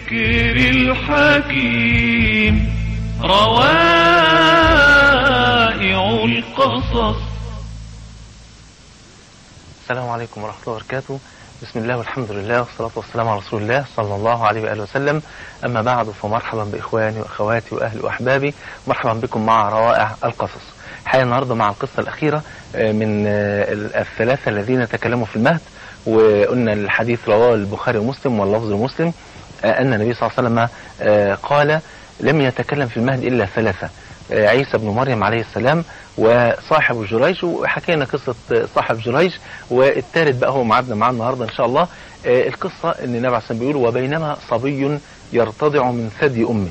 الذكر الحكيم روائع القصص السلام عليكم ورحمة الله وبركاته بسم الله والحمد لله والصلاة والسلام على رسول الله صلى الله عليه وآله وسلم أما بعد فمرحبا بإخواني وأخواتي وأهلي وأحبابي مرحبا بكم مع روائع القصص حقيقة النهاردة مع القصة الأخيرة من الثلاثة الذين تكلموا في المهد وقلنا الحديث رواه البخاري ومسلم واللفظ لمسلم أن النبي صلى الله عليه وسلم قال لم يتكلم في المهد إلا ثلاثة عيسى بن مريم عليه السلام وصاحب جريج وحكينا قصة صاحب جريج والثالث بقى هو معادنا معاه النهاردة إن شاء الله القصة أن النبي عليه الصلاة بيقول وبينما صبي يرتضع من ثدي أمه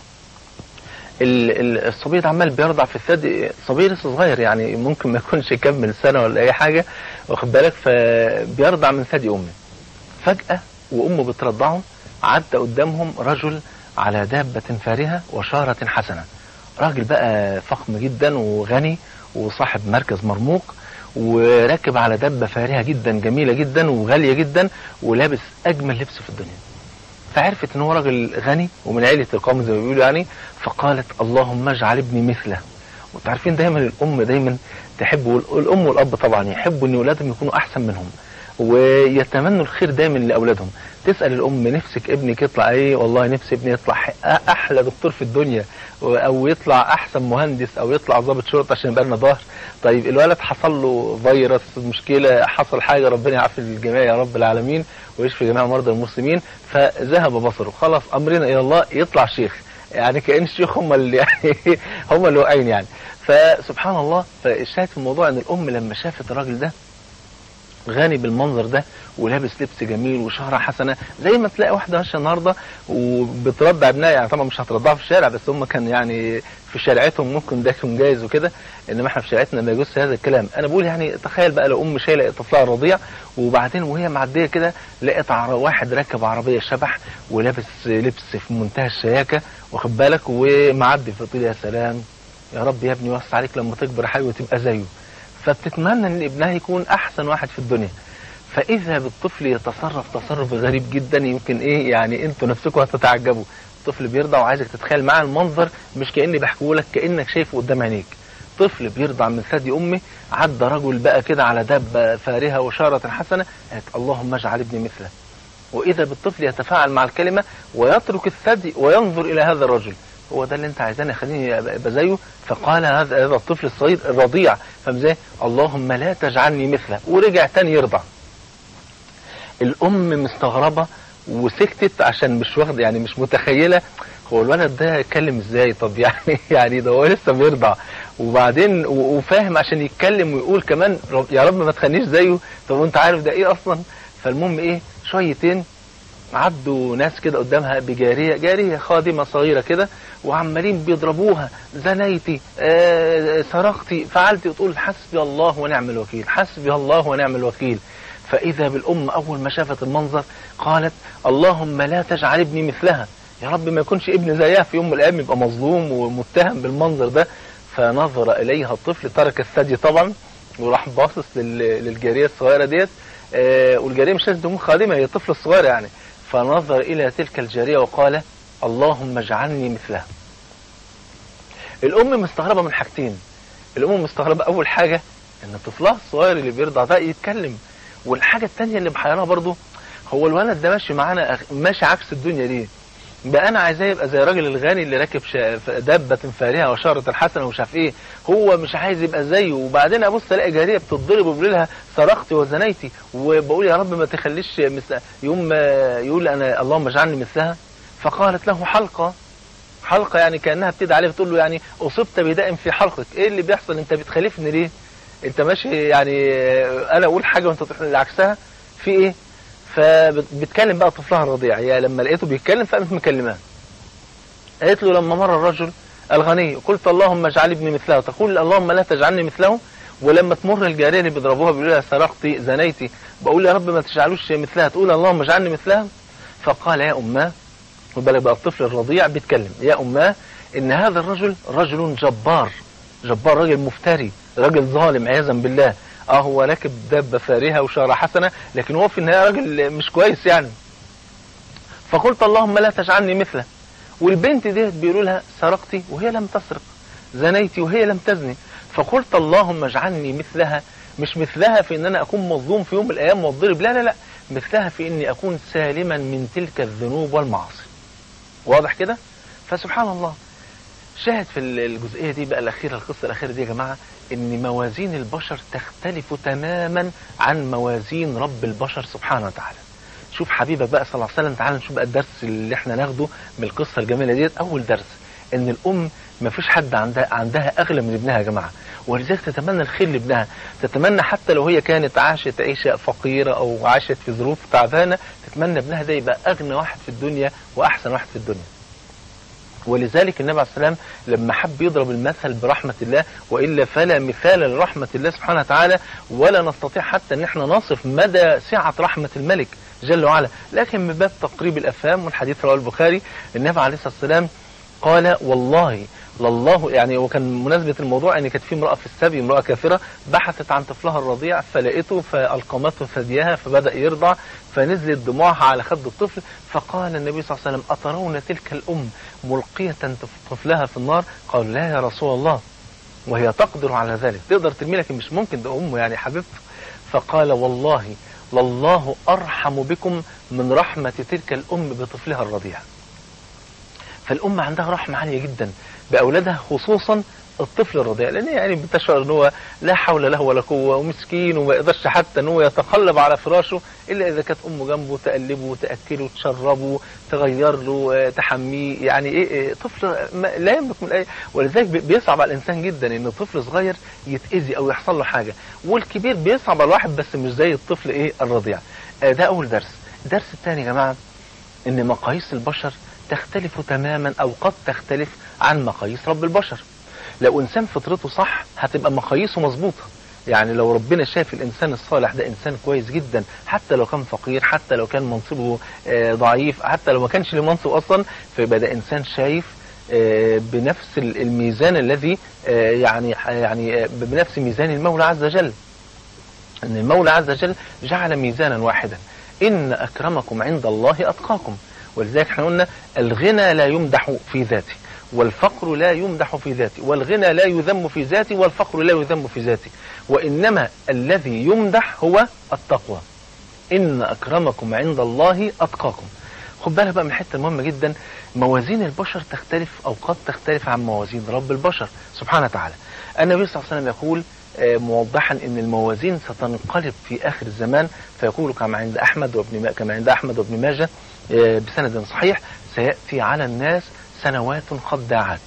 الصبي ده عمال بيرضع في الثدي صبي لسه صغير يعني ممكن ما يكونش كمل سنة ولا أي حاجة واخد بالك فبيرضع من ثدي أمه فجأة وأمه بترضعه عدى قدامهم رجل على دابة فارهة وشارة حسنة راجل بقى فخم جدا وغني وصاحب مركز مرموق وراكب على دبة فارهة جدا جميلة جدا وغالية جدا ولابس أجمل لبس في الدنيا فعرفت ان هو راجل غني ومن عيلة القوم زي ما بيقولوا يعني فقالت اللهم اجعل ابني مثله وانتوا عارفين دايما الام دايما تحب الام والاب طبعا يحبوا ان اولادهم يكونوا احسن منهم ويتمنوا الخير دايما لاولادهم تسال الام نفسك ابنك يطلع ايه والله نفسي ابني يطلع احلى دكتور في الدنيا او يطلع احسن مهندس او يطلع ضابط شرطه عشان يبقى لنا ظهر طيب الولد حصل له فيروس مشكله حصل حاجه ربنا يعافي الجميع يا رب العالمين ويشفي جميع مرضى المسلمين فذهب بصره خلاص امرنا الى الله يطلع شيخ يعني كان الشيوخ هم اللي يعني هم اللي واقعين يعني فسبحان الله فالشاهد في الموضوع ان الام لما شافت الراجل ده غني بالمنظر ده ولابس لبس جميل وشهرة حسنة زي ما تلاقي واحدة ماشية النهاردة وبترضع ابنها يعني طبعا مش هترضعها في الشارع بس هم كان يعني في شارعتهم ممكن ده يكون جايز وكده انما احنا في شارعتنا ما يجوزش هذا الكلام انا بقول يعني تخيل بقى لو ام شايله طفلها الرضيع وبعدين وهي معديه كده لقيت واحد راكب عربيه شبح ولابس لبس في منتهى الشياكه واخد بالك ومعدي فتقول يا سلام يا رب يا ابني وسع عليك لما تكبر حي وتبقى زيه فبتتمنى ان ابنها يكون احسن واحد في الدنيا فاذا بالطفل يتصرف تصرف غريب جدا يمكن ايه يعني انتوا نفسكم هتتعجبوا الطفل بيرضع وعايزك تتخيل معاه المنظر مش كاني بحكيه لك كانك شايفه قدام عينيك طفل بيرضع من ثدي امه عدى رجل بقى كده على دابه فارهه وشاره حسنه قالت اللهم اجعل ابني مثله واذا بالطفل يتفاعل مع الكلمه ويترك الثدي وينظر الى هذا الرجل هو ده اللي انت عايزاني خليني ابقى زيه فقال هذا هذا الطفل الصغير الرضيع فاهم ازاي اللهم لا تجعلني مثله ورجع تاني يرضع الام مستغربه وسكتت عشان مش واخده يعني مش متخيله هو الولد ده يتكلم ازاي طب يعني يعني ده هو لسه بيرضع وبعدين وفاهم عشان يتكلم ويقول كمان يا رب ما تخلينيش زيه طب وانت عارف ده ايه اصلا فالمهم ايه شويتين عدوا ناس كده قدامها بجارية جارية خادمة صغيرة كده وعمالين بيضربوها زنيتي آه سرقتي فعلتي وتقول حسبي الله ونعم الوكيل حسبي الله ونعم الوكيل فإذا بالأم أول ما شافت المنظر قالت اللهم لا تجعل ابني مثلها يا رب ما يكونش ابن زيها في يوم من الأيام يبقى مظلوم ومتهم بالمنظر ده فنظر إليها الطفل ترك الثدي طبعا وراح باصص للجارية الصغيرة ديت آه والجارية مش لازم تكون خادمة هي الطفل الصغير يعني فنظر إلى تلك الجارية وقال اللهم اجعلني مثلها الأم مستغربة من حاجتين الأم مستغربة أول حاجة إن طفلها الصغير اللي بيرضع ده يتكلم والحاجة التانية اللي محيرها برضو هو الولد ده ماشي معانا ماشي عكس الدنيا ليه ده انا عايزاه يبقى زي الراجل الغني اللي راكب دابه فارهه وشاره الحسنه ومش عارف ايه هو مش عايز يبقى زيه وبعدين ابص الاقي جاريه بتتضرب وبيقول لها سرقتي وزنيتي وبقول يا رب ما تخليش مثل يوم يقول انا اللهم اجعلني مثلها فقالت له حلقه حلقه يعني كانها بتدعي عليه بتقول له يعني اصبت بداء في حلقك ايه اللي بيحصل انت بتخالفني ليه انت ماشي يعني انا اقول حاجه وانت تروح لعكسها في ايه فبتكلم بقى طفلها الرضيع هي لما لقيته بيتكلم فقامت مكلماه قالت له لما مر الرجل الغني قلت اللهم اجعل ابني مثله تقول اللهم لا تجعلني مثله ولما تمر الجاريه اللي بيضربوها بيقولوا لها سرقتي زنيتي بقول يا رب ما تجعلوش مثلها تقول اللهم اجعلني مثلها فقال يا اماه خد بالك بقى الطفل الرضيع بيتكلم يا اماه ان هذا الرجل رجل جبار جبار راجل مفتري راجل ظالم عياذا بالله اه هو راكب دابه فارهه وشاره حسنه لكن هو في النهايه راجل مش كويس يعني فقلت اللهم لا تجعلني مثله والبنت ديت بيقولوا لها سرقتي وهي لم تسرق زنيتي وهي لم تزني فقلت اللهم اجعلني مثلها مش مثلها في ان انا اكون مظلوم في يوم من الايام واضرب لا لا لا مثلها في اني اكون سالما من تلك الذنوب والمعاصي واضح كده فسبحان الله شاهد في الجزئية دي بقى الأخيرة القصة الأخيرة دي يا جماعة إن موازين البشر تختلف تماما عن موازين رب البشر سبحانه وتعالى شوف حبيبك بقى صلى الله عليه وسلم تعالى نشوف بقى الدرس اللي احنا ناخده من القصة الجميلة ديت أول درس إن الأم ما فيش حد عندها عندها أغلى من ابنها يا جماعة ولذلك تتمنى الخير لابنها تتمنى حتى لو هي كانت عاشت عيشة فقيرة أو عاشت في ظروف تعبانة تتمنى ابنها ده يبقى أغنى واحد في الدنيا وأحسن واحد في الدنيا ولذلك النبي عليه السلام لما حب يضرب المثل برحمة الله وإلا فلا مثال لرحمة الله سبحانه وتعالى ولا نستطيع حتى ان احنا نصف مدى سعة رحمة الملك جل وعلا لكن من باب تقريب الأفهام والحديث رواه البخاري النبي عليه الصلاة والسلام قال والله لله يعني وكان مناسبة الموضوع ان كانت في امرأة في السبي امرأة كافرة بحثت عن طفلها الرضيع فلقيته فألقمته ثديها فبدأ يرضع فنزلت دموعها على خد الطفل فقال النبي صلى الله عليه وسلم أترون تلك الأم ملقية طفلها في النار قال لا يا رسول الله وهي تقدر على ذلك تقدر ترمي لكن مش ممكن ده أمه يعني حبيبته فقال والله لله أرحم بكم من رحمة تلك الأم بطفلها الرضيع فالأم عندها رحمة عالية جدا بأولادها خصوصا الطفل الرضيع لان يعني بتشعر ان هو لا حول له ولا قوه ومسكين وما يقدرش حتى ان هو يتقلب على فراشه الا اذا كانت امه جنبه تقلبه تاكله تشربه تغير له تحميه يعني ايه طفل لا يملك من اي ولذلك بيصعب على الانسان جدا ان طفل صغير يتاذي او يحصل له حاجه والكبير بيصعب على الواحد بس مش زي الطفل ايه الرضيع ده اول درس الدرس الثاني يا جماعه ان مقاييس البشر تختلف تماما او قد تختلف عن مقاييس رب البشر لو انسان فطرته صح هتبقى مقاييسه مظبوطه يعني لو ربنا شاف الانسان الصالح ده انسان كويس جدا حتى لو كان فقير حتى لو كان منصبه ضعيف حتى لو ما كانش له منصب اصلا فيبقى ده انسان شايف بنفس الميزان الذي يعني يعني بنفس ميزان المولى عز وجل ان المولى عز وجل جعل ميزانا واحدا ان اكرمكم عند الله اتقاكم ولذلك احنا قلنا الغنى لا يمدح في ذاته والفقر لا يمدح في ذاته والغنى لا يذم في ذاته والفقر لا يذم في ذاته وإنما الذي يمدح هو التقوى إن أكرمكم عند الله أتقاكم خد بالك بقى من حته مهمه جدا موازين البشر تختلف او قد تختلف عن موازين رب البشر سبحانه وتعالى النبي صلى الله عليه وسلم يقول موضحا ان الموازين ستنقلب في اخر الزمان فيقول كما عند احمد وابن كما عند احمد وابن ماجه بسند صحيح سياتي على الناس سنوات خداعات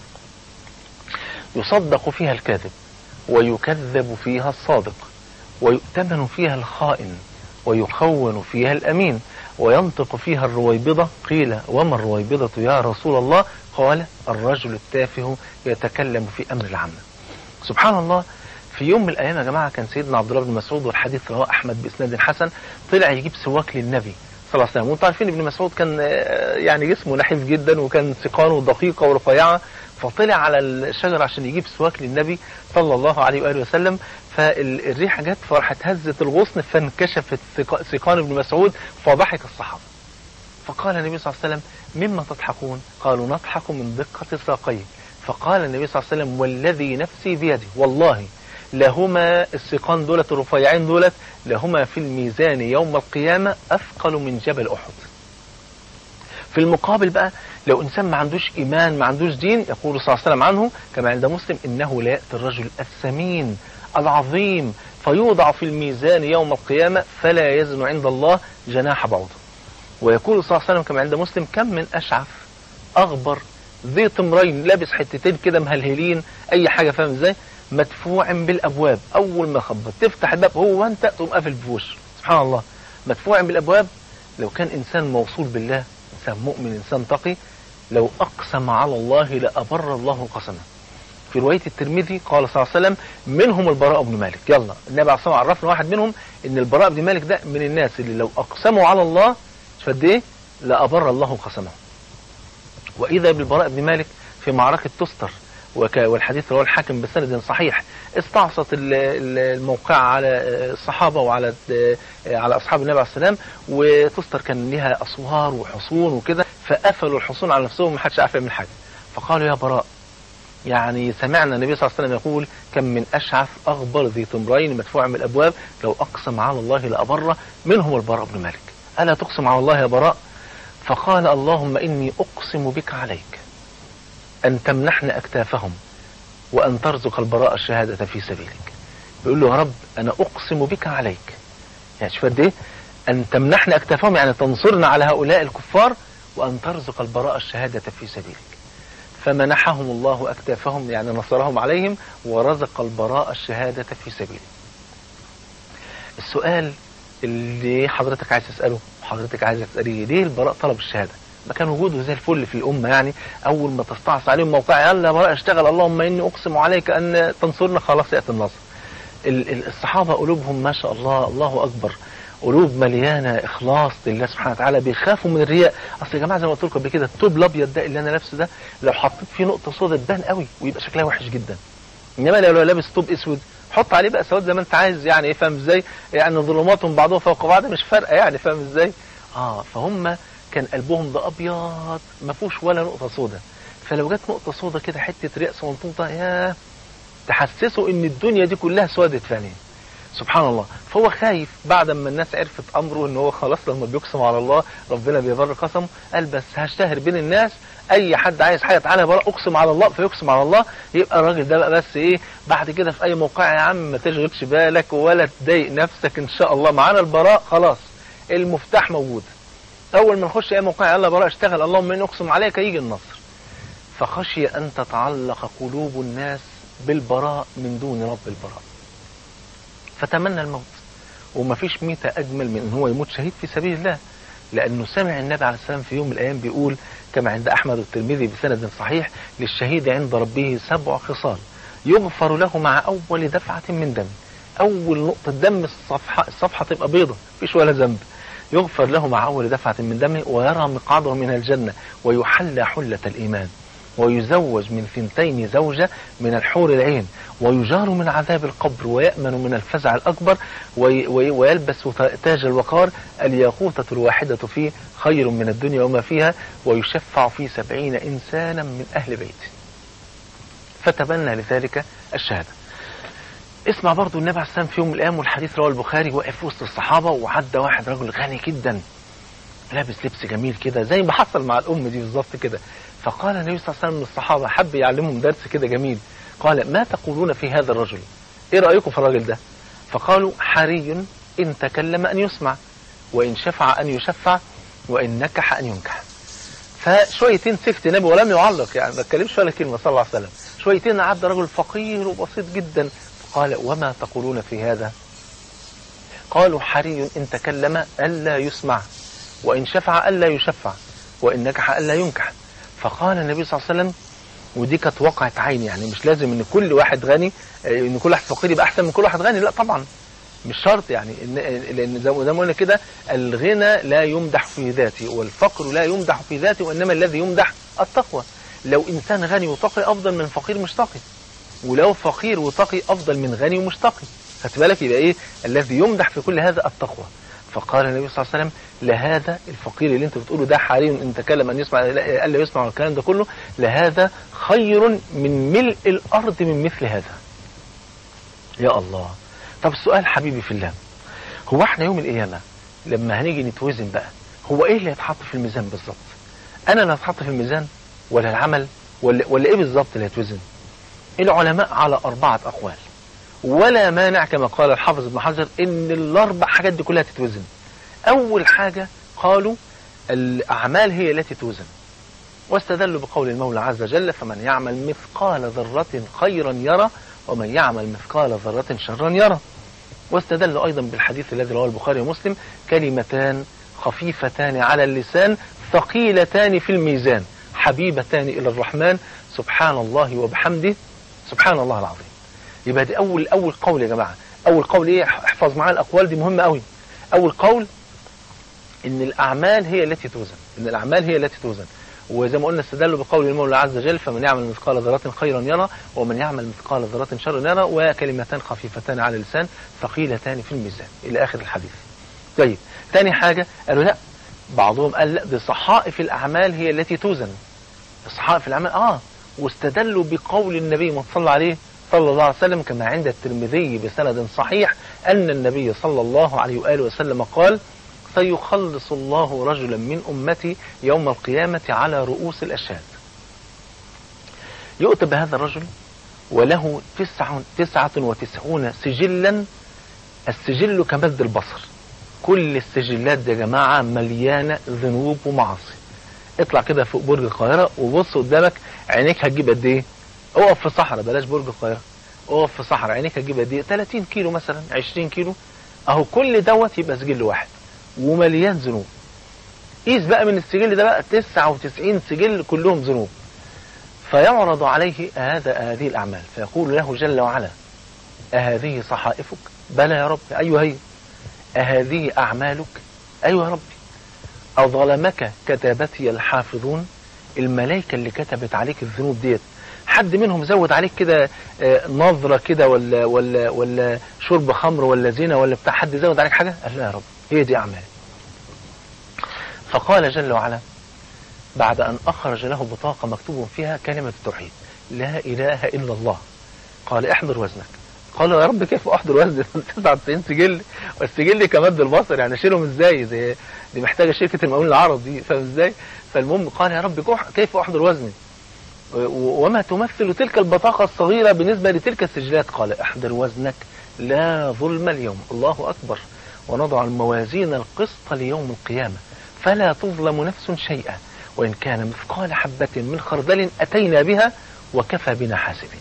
يصدق فيها الكاذب ويكذب فيها الصادق ويؤتمن فيها الخائن ويخون فيها الأمين وينطق فيها الرويبضة قيل وما الرويبضة يا رسول الله قال الرجل التافه يتكلم في أمر العامة سبحان الله في يوم من الأيام يا جماعة كان سيدنا عبد الله بن مسعود والحديث رواه أحمد بإسناد حسن طلع يجيب سواك للنبي صلى الله عليه وسلم وانتم عارفين ابن مسعود كان يعني جسمه نحيف جدا وكان سقانه دقيقة ورفيعة فطلع على الشجرة عشان يجيب سواك للنبي صلى الله عليه وآله وسلم فالريحة جت فراحت هزت الغصن فانكشفت سقان ابن مسعود فضحك الصحابة فقال النبي صلى الله عليه وسلم مما تضحكون قالوا نضحك من دقة ساقيه فقال النبي صلى الله عليه وسلم والذي نفسي بيده والله لهما السقان دولت الرفيعين دولت لهما في الميزان يوم القيامة أثقل من جبل أحد في المقابل بقى لو إنسان ما عندوش إيمان ما عندوش دين يقول صلى الله عليه وسلم عنه كما عند مسلم إنه لا يأتي الرجل الثمين العظيم فيوضع في الميزان يوم القيامة فلا يزن عند الله جناح بعوضة ويقول صلى الله عليه وسلم كما عند مسلم كم من أشعث أغبر ذي تمرين لابس حتتين كده مهلهلين أي حاجة فاهم إزاي مدفوع بالابواب اول ما خبط تفتح الباب هو وانت تقوم قافل بوش سبحان الله مدفوع بالابواب لو كان انسان موصول بالله انسان مؤمن انسان تقي لو اقسم على الله لابر الله قسمه في روايه الترمذي قال صلى الله عليه وسلم منهم البراء بن مالك يلا النبي عليه الصلاه والسلام عرفنا واحد منهم ان البراء بن مالك ده من الناس اللي لو اقسموا على الله فد ايه لابر الله قسمه واذا بالبراء بن مالك في معركه تستر وك- والحديث رواه الحاكم بسند صحيح استعصت ال- ال- الموقعة على آه، الصحابة وعلى آه، على أصحاب النبي عليه السلام وتستر كان لها أسوار وحصون وكده فقفلوا الحصون على نفسهم ما حدش عارف يعمل حاجة فقالوا يا براء يعني سمعنا النبي صلى الله عليه وسلم يقول كم من أشعث أغبر ذي تمرين مدفوع من الأبواب لو أقسم على الله لأبره منهم البراء بن مالك ألا تقسم على الله يا براء فقال اللهم إني أقسم بك عليك أن تمنحنا أكتافهم وأن ترزق البراء الشهادة في سبيلك يقول له يا رب أنا أقسم بك عليك يعني شوف قد إيه أن تمنحنا أكتافهم يعني تنصرنا على هؤلاء الكفار وأن ترزق البراء الشهادة في سبيلك فمنحهم الله أكتافهم يعني نصرهم عليهم ورزق البراء الشهادة في سبيله السؤال اللي حضرتك عايز تسأله وحضرتك عايز تسأليه ليه البراء طلب الشهادة ما كان وجوده زي الفل في الأمة يعني أول ما تستعصى عليهم موقع يلا يا براء اشتغل اللهم إني أقسم عليك أن تنصرنا خلاص يأتي النصر ال- ال- الصحابة قلوبهم ما شاء الله الله أكبر قلوب مليانة إخلاص لله سبحانه وتعالى بيخافوا من الرياء أصل يا جماعة زي ما قلت لكم قبل كده التوب الأبيض ده اللي أنا لابسه ده لو حطيت فيه نقطة سوداء تبان قوي ويبقى شكلها وحش جدا إنما لو لابس توب أسود حط عليه بقى سواد زي ما أنت عايز يعني إيه فاهم إزاي يعني ظلماتهم بعضهم فوق بعض مش فارقة يعني فاهم إزاي آه فهم كان قلبهم ده أبيض ما فيهوش ولا نقطة سوداء فلو جت نقطة سوداء كده حتة رياء صنطوطة ياه تحسسه ان الدنيا دي كلها سودت في عينيه سبحان الله فهو خايف بعد ما الناس عرفت امره ان هو خلاص لما بيقسم على الله ربنا بيبر قسمه قال بس هشتهر بين الناس اي حد عايز حاجه تعالى يا براء اقسم على الله فيقسم على الله يبقى الراجل ده بقى بس ايه بعد كده في اي موقع يا عم ما تشغلش بالك ولا تضايق نفسك ان شاء الله معانا البراء خلاص المفتاح موجود اول ما نخش اي موقع يلا يا براء اشتغل اللهم اني اقسم عليك يجي النصر فخشي ان تتعلق قلوب الناس بالبراء من دون رب البراء فتمنى الموت ومفيش ميتة أجمل من أن هو يموت شهيد في سبيل الله لأنه سمع النبي عليه السلام في يوم من الأيام بيقول كما عند أحمد والترمذي بسند صحيح للشهيد عند ربه سبع خصال يغفر له مع أول دفعة من دم أول نقطة دم الصفحة الصفحة تبقى بيضة مفيش ولا ذنب يغفر له مع أول دفعة من دمه ويرى مقعده من الجنة ويحلى حلة الإيمان ويزوج من ثنتين زوجة من الحور العين ويجار من عذاب القبر ويأمن من الفزع الأكبر وي وي ويلبس تاج الوقار الياقوتة الواحدة فيه خير من الدنيا وما فيها ويشفع في سبعين إنسانا من أهل بيته فتبنى لذلك الشهادة اسمع برضو النبي عليه السلام في يوم من الأيام والحديث رواه البخاري واقف وسط الصحابة وعدى واحد رجل غني جدا لابس لبس جميل كده زي ما حصل مع الأم دي بالظبط كده فقال النبي صلى الله عليه وسلم للصحابة حب يعلمهم درس كده جميل قال ما تقولون في هذا الرجل ايه رأيكم في الراجل ده فقالوا حري إن تكلم أن يسمع وإن شفع أن يشفع وإن نكح أن ينكح فشويتين سكت النبي ولم يعلق يعني ما اتكلمش ولا كلمة صلى الله عليه وسلم شويتين عدى رجل فقير وبسيط جدا قال وما تقولون في هذا قالوا حري إن تكلم ألا يسمع وإن شفع ألا يشفع وإن نكح ألا ينكح فقال النبي صلى الله عليه وسلم ودي كانت واقعة عين يعني مش لازم ان كل واحد غني ان كل واحد فقير يبقى احسن من كل واحد غني لا طبعا مش شرط يعني إن لان زي ما قلنا كده الغنى لا يمدح في ذاته والفقر لا يمدح في ذاته وانما الذي يمدح التقوى لو انسان غني وتقي افضل من فقير مش تقي ولو فقير وتقي افضل من غني ومش تقي خدت بالك يبقى ايه الذي يمدح في كل هذا التقوى فقال النبي صلى الله عليه وسلم لهذا الفقير اللي انت بتقوله ده حري ان تكلم ان يسمع الا يسمع الكلام ده كله لهذا خير من ملء الارض من مثل هذا يا الله طب السؤال حبيبي في الله هو احنا يوم القيامه لما هنيجي نتوزن بقى هو ايه اللي هيتحط في الميزان بالظبط انا اللي هتحط في الميزان ولا العمل ولا, ولا ايه بالظبط اللي هيتوزن العلماء على اربعه اقوال ولا مانع كما قال الحافظ ابن حجر ان الاربع حاجات دي كلها تتوزن اول حاجة قالوا الاعمال هي التي توزن واستدلوا بقول المولى عز وجل فمن يعمل مثقال ذرة خيرا يرى ومن يعمل مثقال ذرة شرا يرى واستدلوا ايضا بالحديث الذي رواه البخاري ومسلم كلمتان خفيفتان على اللسان ثقيلتان في الميزان حبيبتان الى الرحمن سبحان الله وبحمده سبحان الله العظيم يبقى دي اول اول قول يا جماعه اول قول ايه احفظ معايا الاقوال دي مهمه قوي اول قول ان الاعمال هي التي توزن ان الاعمال هي التي توزن وزي ما قلنا استدلوا بقول المولى عز وجل فمن يعمل مثقال ذرة خيرا يرى ومن يعمل مثقال ذرة شرا يرى وكلمتان خفيفتان على اللسان ثقيلتان في الميزان إلى آخر الحديث طيب تاني حاجة قالوا لا بعضهم قال لا دي صحائف الأعمال هي التي توزن صحائف الأعمال آه واستدلوا بقول النبي ما صلى عليه صلى الله عليه وسلم كما عند الترمذي بسند صحيح أن النبي صلى الله عليه وآله وسلم قال سيخلص الله رجلا من أمتي يوم القيامة على رؤوس الأشهاد يؤتى بهذا الرجل وله تسعة, تسعة وتسعون سجلا السجل كمد البصر كل السجلات دي يا جماعة مليانة ذنوب ومعاصي اطلع كده فوق برج القاهرة وبص قدامك عينيك هتجيب قد ايه اقف في صحراء بلاش برج القاهرة اقف في صحراء عينيك هتجيب قد ايه 30 كيلو مثلا 20 كيلو اهو كل دوت يبقى سجل واحد ومليان ذنوب قيس بقى من السجل ده بقى 99 سجل كلهم ذنوب فيعرض عليه هذا هذه الأعمال فيقول له جل وعلا أهذه صحائفك بلى يا رب أيوة هي أهذه أعمالك أيوة يا ربي أظلمك كتابتي الحافظون الملائكة اللي كتبت عليك الذنوب ديت حد منهم زود عليك كده آه، نظرة كده ولا ولا ولا شرب خمر ولا زنا ولا بتاع حد زود عليك حاجة قال لا يا رب هي دي أعمالي فقال جل وعلا بعد أن أخرج له بطاقة مكتوب فيها كلمة التوحيد لا إله إلا الله قال احضر وزنك قال يا رب كيف احضر وزن 99 سجل والسجل كمد البصر يعني اشيلهم ازاي دي, دي محتاجه شركه المقاولين العرب دي فاهم ازاي فالمهم قال يا رب كح- كيف احضر وزني و- وما تمثل تلك البطاقه الصغيره بالنسبه لتلك السجلات قال احضر وزنك لا ظلم اليوم الله اكبر ونضع الموازين القسط ليوم القيامه فلا تظلم نفس شيئا وان كان مثقال حبه من خردل اتينا بها وكفى بنا حاسبين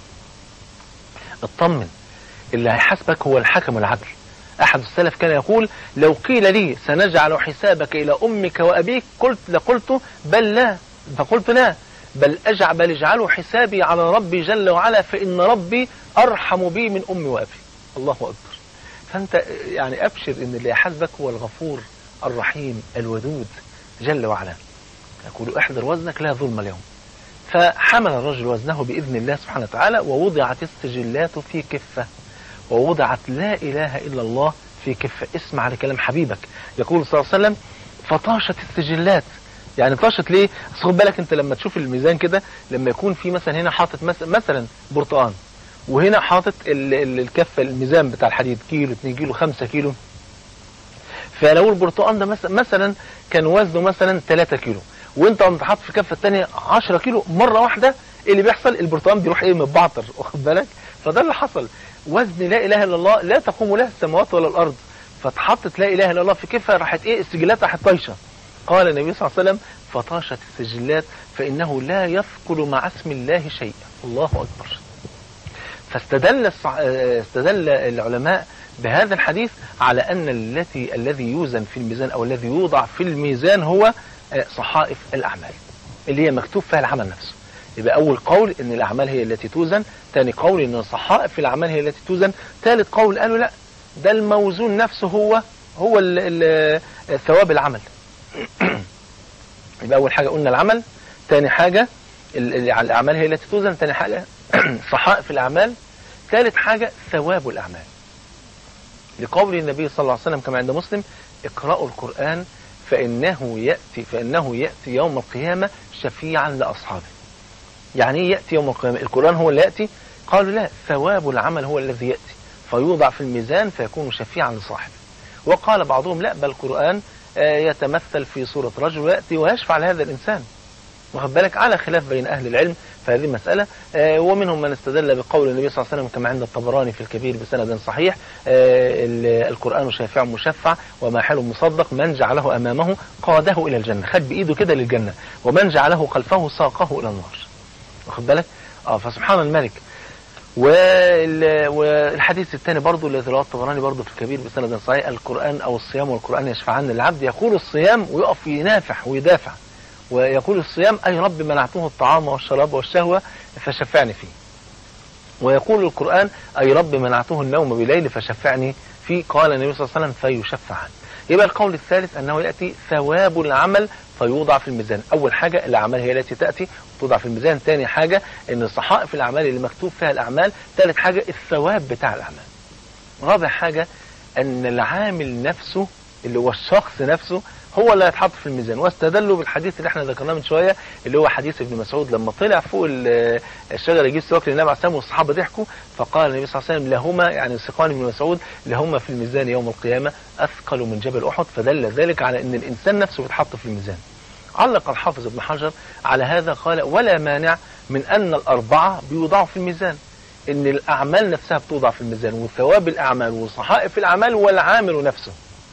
اطمن اللي هيحاسبك هو الحكم العدل أحد السلف كان يقول لو قيل لي سنجعل حسابك إلى أمك وأبيك قلت لقلت بل لا فقلت لا بل أجعل بل اجعلوا حسابي على ربي جل وعلا فإن ربي أرحم بي من أمي وأبي الله أكبر فأنت يعني أبشر إن اللي يحاسبك هو الغفور الرحيم الودود جل وعلا يقول احذر وزنك لا ظلم اليوم فحمل الرجل وزنه بإذن الله سبحانه وتعالى ووضعت السجلات في كفة ووضعت لا إله إلا الله في كفة اسمع لكلام حبيبك يقول صلى الله عليه وسلم فطاشت السجلات يعني طاشت ليه أصل خد بالك انت لما تشوف الميزان كده لما يكون في مثلا هنا حاطط مس- مثلا برتقان وهنا حاطط ال- ال- الكفة الميزان بتاع الحديد كيلو 2 كيلو 5 كيلو فلو البرتقان ده مثلا مثلا كان وزنه مثلا 3 كيلو وانت قمت حاطط في الكفه الثانيه 10 كيلو مره واحده ايه اللي بيحصل البرتقان بيروح ايه متبعتر واخد بالك فده اللي حصل وزن لا اله الا الله لا تقوم له السماوات ولا الارض فاتحطت لا اله الا الله في كفه راحت ايه السجلات راحت طايشه قال النبي صلى الله عليه وسلم فطاشت السجلات فانه لا يثقل مع اسم الله شيئا الله اكبر فاستدل الصع... آه، استدل العلماء بهذا الحديث على ان التي الذي يوزن في الميزان او الذي يوضع في الميزان هو آه، صحائف الاعمال اللي هي مكتوب فيها العمل نفسه يبقى اول قول ان الاعمال هي التي توزن ثاني قول ان صحائف الاعمال هي التي توزن ثالث قول قالوا لا ده الموزون نفسه هو هو ال ال ثواب العمل يبقى اول حاجه قلنا العمل ثاني حاجه ال- ال- الاعمال هي التي توزن ثاني حاجه صحائف الاعمال ثالث حاجه ثواب الاعمال لقول النبي صلى الله عليه وسلم كما عند مسلم اقرأوا القرآن فإنه يأتي فإنه يأتي يوم القيامة شفيعا لأصحابه يعني ايه يأتي يوم القيامة القرآن هو اللي يأتي قالوا لا ثواب العمل هو الذي يأتي فيوضع في الميزان فيكون شفيعا لصاحبه وقال بعضهم لا بل القرآن آه، يتمثل في صورة رجل ويأتي ويشفع لهذا الإنسان واخد بالك على خلاف بين أهل العلم في هذه المسألة آه، ومنهم من استدل بقول النبي صلى الله عليه وسلم كما عند الطبراني في الكبير بسند صحيح آه، ال- القرآن شافع مشفع وماحل مصدق من جعله أمامه قاده إلى الجنة خد بإيده كده للجنة ومن جعله خلفه ساقه إلى النار واخد بالك اه فسبحان الملك وال- والحديث الثاني برضه الذي رواه الطبراني برضه في الكبير بسند صحيح القرآن أو الصيام والقرآن يشفعان للعبد يقول الصيام ويقف ينافح ويدافع ويقول الصيام أي رب منعته الطعام والشراب والشهوة فشفعني فيه ويقول القرآن أي رب منعته النوم بليل فشفعني فيه قال النبي صلى الله عليه وسلم فيشفع عنه يبقى القول الثالث أنه يأتي ثواب العمل فيوضع في الميزان اول حاجة الاعمال هي التي تأتي توضع في الميزان ثاني حاجة ان صحائف الاعمال اللي مكتوب فيها الاعمال ثالث حاجة الثواب بتاع الاعمال رابع حاجة ان العامل نفسه اللي هو الشخص نفسه هو اللي هيتحط في الميزان واستدلوا بالحديث اللي احنا ذكرناه من شويه اللي هو حديث ابن مسعود لما طلع فوق ال- الشجره يجيب سواك للنبي عليه السلام والصحابه ضحكوا فقال النبي صلى الله عليه وسلم لهما يعني سقان ابن مسعود لهما في الميزان يوم القيامه اثقل من جبل احد فدل ذلك على ان الانسان نفسه بيتحط في الميزان. علق الحافظ ابن حجر على هذا قال ولا مانع من ان الاربعه بيوضعوا في الميزان. ان الاعمال نفسها بتوضع في الميزان وثواب الاعمال وصحائف الاعمال والعامل نفسه.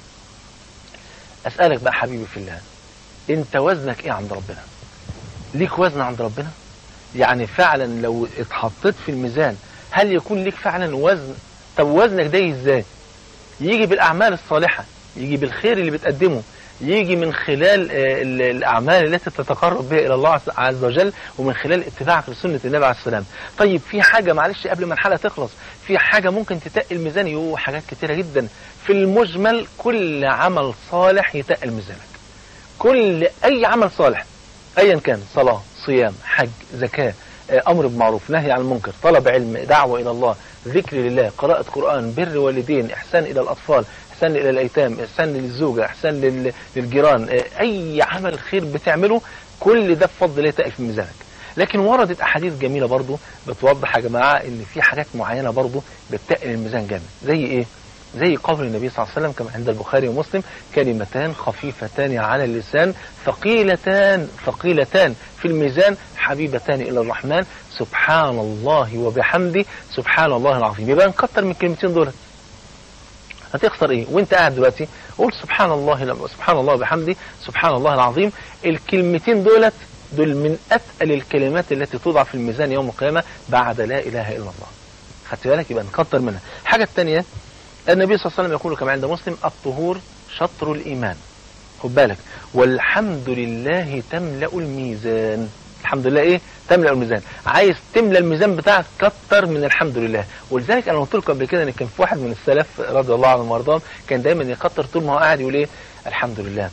اسالك بقى حبيبي في الله انت وزنك ايه عند ربنا ليك وزن عند ربنا يعني فعلا لو اتحطيت في الميزان هل يكون ليك فعلا وزن طب وزنك ده ازاي يجي بالاعمال الصالحه يجي بالخير اللي بتقدمه يجي من خلال آه، ال- الاعمال التي تتقرب بها الى الله عز- عز وجل ومن خلال اتباعك لسنه النبي عليه السلام طيب في حاجه معلش قبل ما الحلقه تخلص في حاجه ممكن تتقل الميزان يوه حاجات كتيره جدا في المجمل كل عمل صالح يتقل ميزانك كل اي عمل صالح ايا كان صلاه صيام حج زكاه آه، امر بالمعروف نهي عن المنكر طلب علم دعوه الى الله ذكر لله قراءه قران بر والدين احسان الى الاطفال احسان الى الايتام احسان للزوجه احسان لل- للجيران آه، اي عمل خير بتعمله كل ده بفضل الله يتقل في ميزانك لكن وردت احاديث جميله برضو بتوضح يا جماعه ان في حاجات معينه برضو بتقل الميزان جامد زي ايه زي قول النبي صلى الله عليه وسلم كما عند البخاري ومسلم كلمتان خفيفتان على اللسان ثقيلتان ثقيلتان في الميزان حبيبتان الى الرحمن سبحان الله وبحمده سبحان الله العظيم يبقى نكتر من الكلمتين دول هتخسر ايه وانت قاعد دلوقتي قول سبحان الله سبحان الله وبحمده سبحان الله العظيم الكلمتين دولت دول من اتقل الكلمات التي توضع في الميزان يوم القيامه بعد لا اله الا الله خدت بالك يبقى نكتر منها الحاجه الثانيه النبي صلى الله عليه وسلم يقول كما عند مسلم الطهور شطر الإيمان خد بالك والحمد لله تملأ الميزان الحمد لله ايه تملأ الميزان عايز تملأ الميزان بتاعك كتر من الحمد لله ولذلك انا قلت لكم قبل كده ان كان في واحد من السلف رضي الله عنهم وارضاهم كان دايما يكتر طول ما هو قاعد يقول ايه الحمد لله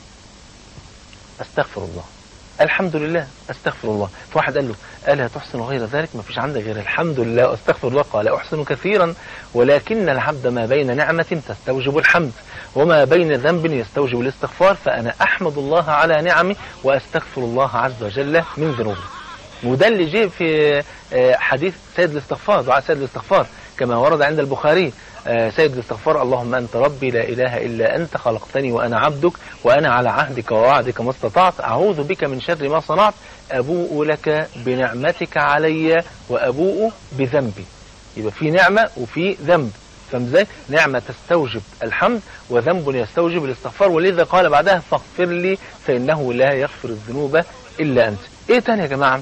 استغفر الله الحمد لله استغفر الله فواحد قال له الا تحسن غير ذلك ما فيش عندك غير الحمد لله واستغفر الله قال احسن كثيرا ولكن العبد ما بين نعمه تستوجب الحمد وما بين ذنب يستوجب الاستغفار فانا احمد الله على نعمي واستغفر الله عز وجل من ذنوبي وده اللي جه في آه، حديث سيد الاستغفار دعاء سيد الاستغفار كما ورد عند البخاري آه، سيد الاستغفار اللهم أنت ربي لا إله إلا أنت خلقتني وأنا عبدك وأنا على عهدك ووعدك ما استطعت أعوذ بك من شر ما صنعت أبوء لك بنعمتك علي وأبوء بذنبي يبقى في نعمة وفي ذنب فاهم ازاي؟ نعمة تستوجب الحمد وذنب يستوجب الاستغفار ولذا قال بعدها فاغفر لي فإنه لا يغفر الذنوب إلا أنت. إيه تاني يا جماعة؟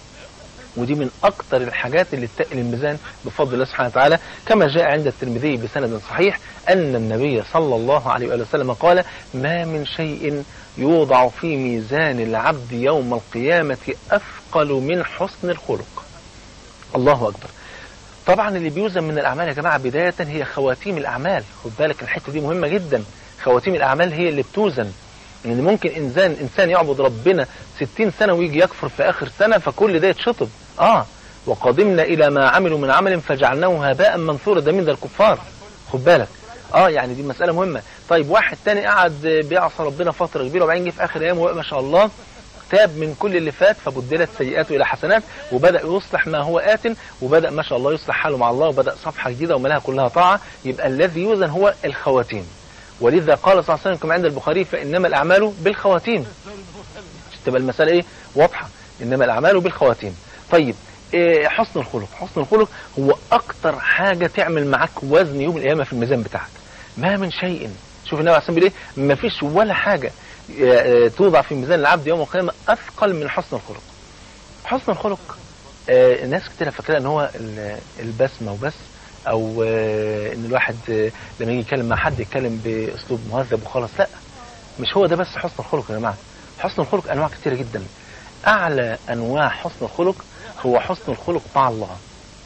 ودي من أكتر الحاجات اللي تقل الميزان بفضل الله سبحانه وتعالى كما جاء عند الترمذي بسند صحيح أن النبي صلى الله عليه وآله وسلم قال ما من شيء يوضع في ميزان العبد يوم القيامة أثقل من حسن الخلق الله أكبر طبعا اللي بيوزن من الأعمال يا جماعة بداية هي خواتيم الأعمال خد بالك الحتة دي مهمة جدا خواتيم الأعمال هي اللي بتوزن يعني ممكن إنسان إنسان يعبد ربنا 60 سنة ويجي يكفر في آخر سنة فكل ده يتشطب آه وقدمنا إلى ما عملوا من عمل فجعلناه هباء منثورا ده من ده الكفار خد بالك اه يعني دي مسألة مهمة طيب واحد تاني قعد بيعصى ربنا فترة كبيرة وبعدين جه في آخر أيامه ما شاء الله تاب من كل اللي فات فبدلت سيئاته الى حسنات وبدا يصلح ما هو ات وبدا ما شاء الله يصلح حاله مع الله وبدا صفحه جديده وملاها كلها طاعه يبقى الذي يوزن هو الخواتيم ولذا قال صلى الله عليه وسلم كما عند البخاري فانما الاعمال بالخواتيم تبقى المساله ايه واضحه انما الاعمال بالخواتيم طيب إيه حسن الخلق حسن الخلق هو اكتر حاجه تعمل معاك وزن يوم القيامه في الميزان بتاعك ما من شيء شوف النبي عليه الصلاه والسلام بيقول ايه ما فيش ولا حاجه آه، توضع في ميزان العبد يوم القيامه اثقل من حسن الخلق حسن الخلق آه، الناس كتير فاكره ان هو ال- البسمه وبس او آه، ان الواحد آه، لما يجي يتكلم مع حد يتكلم باسلوب مهذب وخلاص لا مش هو ده بس حسن الخلق يا جماعه حسن الخلق انواع كتيره جدا اعلى انواع حسن الخلق هو حسن الخلق مع الله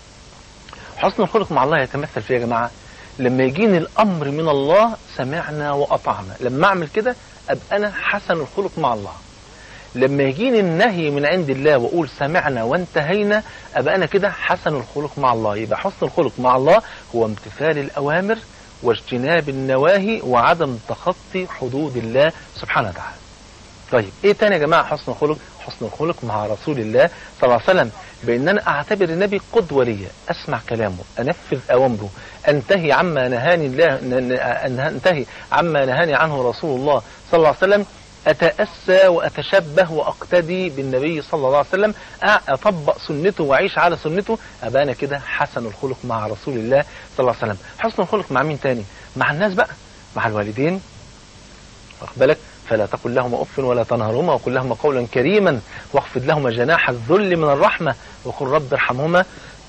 حسن الخلق مع الله يتمثل في إيه يا جماعه لما يجيني الامر من الله سمعنا واطعنا لما اعمل كده ابقى انا حسن الخلق مع الله لما يجيني النهي من عند الله واقول سمعنا وانتهينا ابقى انا كده حسن الخلق مع الله يبقى حسن الخلق مع الله هو امتثال الاوامر واجتناب النواهي وعدم تخطي حدود الله سبحانه وتعالى طيب ايه تاني يا جماعه حسن الخلق حسن الخلق مع رسول الله صلى الله عليه وسلم بان انا اعتبر النبي قدوه ليا اسمع كلامه انفذ اوامره انتهي عما نهاني الله ان انتهي عما نهاني عنه رسول الله صلى الله عليه وسلم اتاسى واتشبه واقتدي بالنبي صلى الله عليه وسلم اطبق سنته واعيش على سنته ابقى انا كده حسن الخلق مع رسول الله صلى الله عليه وسلم حسن الخلق مع مين تاني مع الناس بقى مع الوالدين واخد بالك فلا تقل لهما اف ولا تنهرهما وقل لهما قولا كريما واخفض لهما جناح الذل من الرحمه وقل رب ارحمهما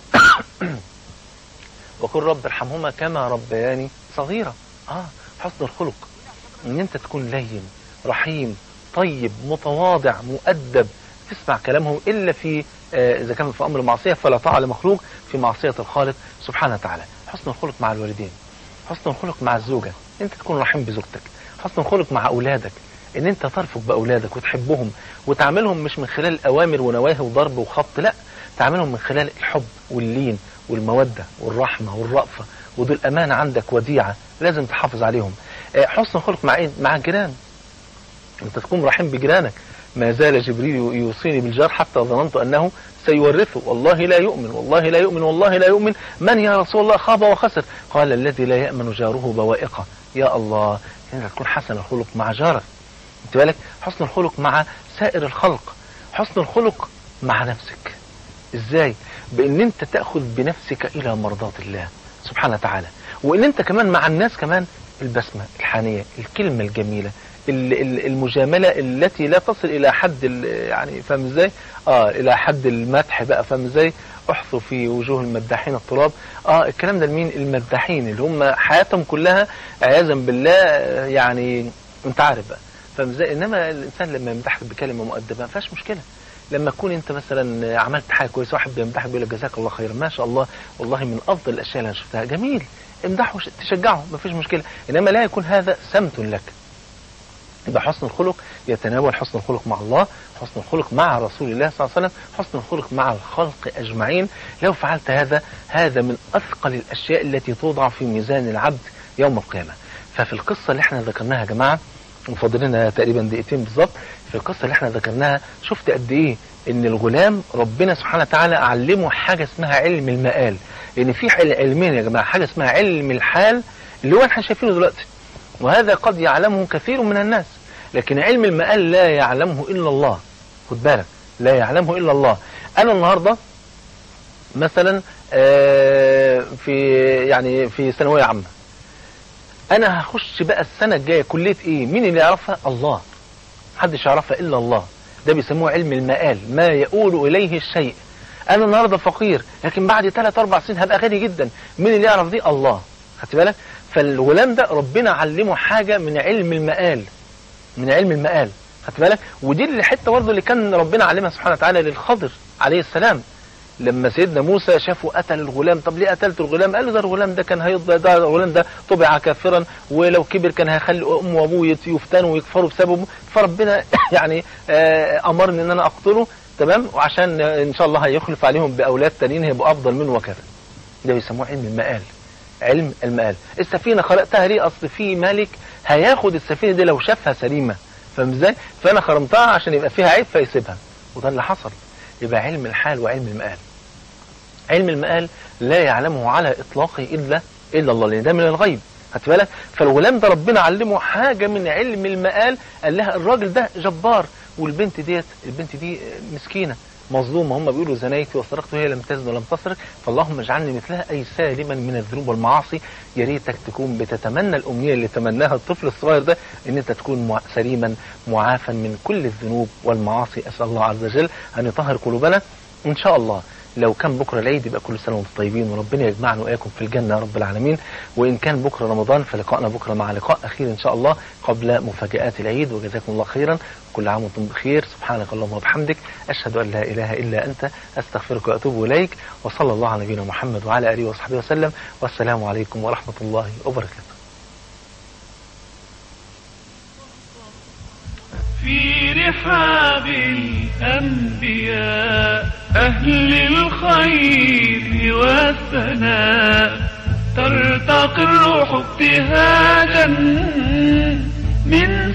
وقل رب ارحمهما كما ربياني صغيرا اه حسن الخلق ان انت تكون لين رحيم طيب متواضع مؤدب تسمع كلامهم الا في آه اذا كان في امر معصيه فلا طاعه لمخلوق في معصيه الخالق سبحانه وتعالى حسن الخلق مع الوالدين حسن الخلق مع الزوجه انت تكون رحيم بزوجتك حسن الخلق مع اولادك ان انت ترفق باولادك وتحبهم وتعاملهم مش من خلال اوامر ونواهي وضرب وخبط لا تعاملهم من خلال الحب واللين والموده والرحمه والرأفه ودول امانه عندك وديعه لازم تحافظ عليهم آه حسن الخلق مع ايه مع الجيران انت تكون رحيم بجيرانك ما زال جبريل يوصيني بالجار حتى ظننت انه سيورثه والله لا يؤمن والله لا يؤمن والله لا يؤمن من يا رسول الله خاب وخسر قال الذي لا يأمن جاره بوائقه يا الله انت تكون حسن الخلق مع جارك انت بالك حسن الخلق مع سائر الخلق حسن الخلق مع نفسك ازاي بان انت تاخذ بنفسك الى مرضاه الله سبحانه وتعالى وان انت كمان مع الناس كمان البسمه الحانيه الكلمه الجميله المجاملة التي لا تصل إلى حد يعني فاهم ازاي؟ اه إلى حد المدح بقى فاهم ازاي؟ احثوا في وجوه المداحين التراب اه الكلام ده لمين؟ المداحين اللي هم حياتهم كلها عياذا بالله يعني انت عارف بقى فاهم ازاي؟ انما الانسان لما يمدحك بكلمه مؤدبه ما فيهاش مشكله لما تكون انت مثلا عملت حاجه كويسه واحد بيمدحك بيقول لك جزاك الله خيرا ما شاء الله والله من افضل الاشياء اللي انا شفتها جميل امدحه تشجعه ما فيش مشكله انما لا يكون هذا سمت لك يبقى حسن الخلق يتناول حسن الخلق مع الله حسن الخلق مع رسول الله صلى الله عليه وسلم حسن الخلق مع الخلق أجمعين لو فعلت هذا هذا من أثقل الأشياء التي توضع في ميزان العبد يوم القيامة ففي القصة اللي احنا ذكرناها يا جماعة وفاضل لنا تقريبا دقيقتين بالظبط في القصة اللي احنا ذكرناها شفت قد ايه ان الغلام ربنا سبحانه وتعالى علمه حاجة اسمها علم المقال لان في علمين يا جماعة حاجة اسمها علم الحال اللي هو احنا شايفينه دلوقتي وهذا قد يعلمه كثير من الناس لكن علم المقال لا يعلمه إلا الله خد بالك لا يعلمه إلا الله أنا النهاردة مثلا في يعني في ثانوية عامة أنا هخش بقى السنة الجاية كلية إيه مين اللي يعرفها الله محدش يعرفها إلا الله ده بيسموه علم المقال ما يقول إليه الشيء أنا النهاردة فقير لكن بعد 3 4 سنين هبقى غني جدا مين اللي يعرف دي الله خدت بالك فالغلام ده ربنا علمه حاجة من علم المقال من علم المقال خدت بالك ودي الحته برضه اللي كان ربنا علمها سبحانه وتعالى للخضر عليه السلام لما سيدنا موسى شافه قتل الغلام طب ليه قتلت الغلام قال له ده الغلام ده كان هيض ده الغلام ده طبع كافرا ولو كبر كان هيخلي امه وابوه يفتنوا ويكفروا بسببه فربنا يعني امرني ان انا اقتله تمام وعشان ان شاء الله هيخلف عليهم باولاد تانيين هيبقوا افضل منه وكذا ده بيسموه علم المقال علم المقال السفينه خلقتها ليه اصل في ملك هياخد السفينه دي لو شافها سليمه فاهم ازاي فانا خرمتها عشان يبقى فيها عيب فيسيبها وده اللي حصل يبقى علم الحال وعلم المقال علم المقال لا يعلمه على اطلاقه الا الا الله لان ده من الغيب خدت بالك فالغلام ده ربنا علمه حاجه من علم المقال قال لها الراجل ده جبار والبنت ديت البنت دي مسكينه مظلومه هم بيقولوا زنايتي وسرقت وهي لم تزن ولم تسرق فاللهم اجعلني مثلها اي سالما من الذنوب والمعاصي يا ريتك تكون بتتمنى الامنيه اللي تمناها الطفل الصغير ده ان انت تكون مع سليما معافا من كل الذنوب والمعاصي اسال الله عز وجل ان يطهر قلوبنا ان شاء الله لو كان بكره العيد يبقى كل سنه وانتم طيبين وربنا يجمعنا واياكم في الجنه يا رب العالمين وان كان بكره رمضان فلقائنا بكره مع لقاء اخير ان شاء الله قبل مفاجات العيد وجزاكم الله خيرا كل عام وانتم بخير سبحانك اللهم وبحمدك اشهد ان لا اله الا انت استغفرك واتوب اليك وصلى الله على نبينا محمد وعلى اله وصحبه وسلم والسلام عليكم ورحمه الله وبركاته في رحاب الأنبياء أهل الخير والثناء ترتقي الروح ابتهاجا من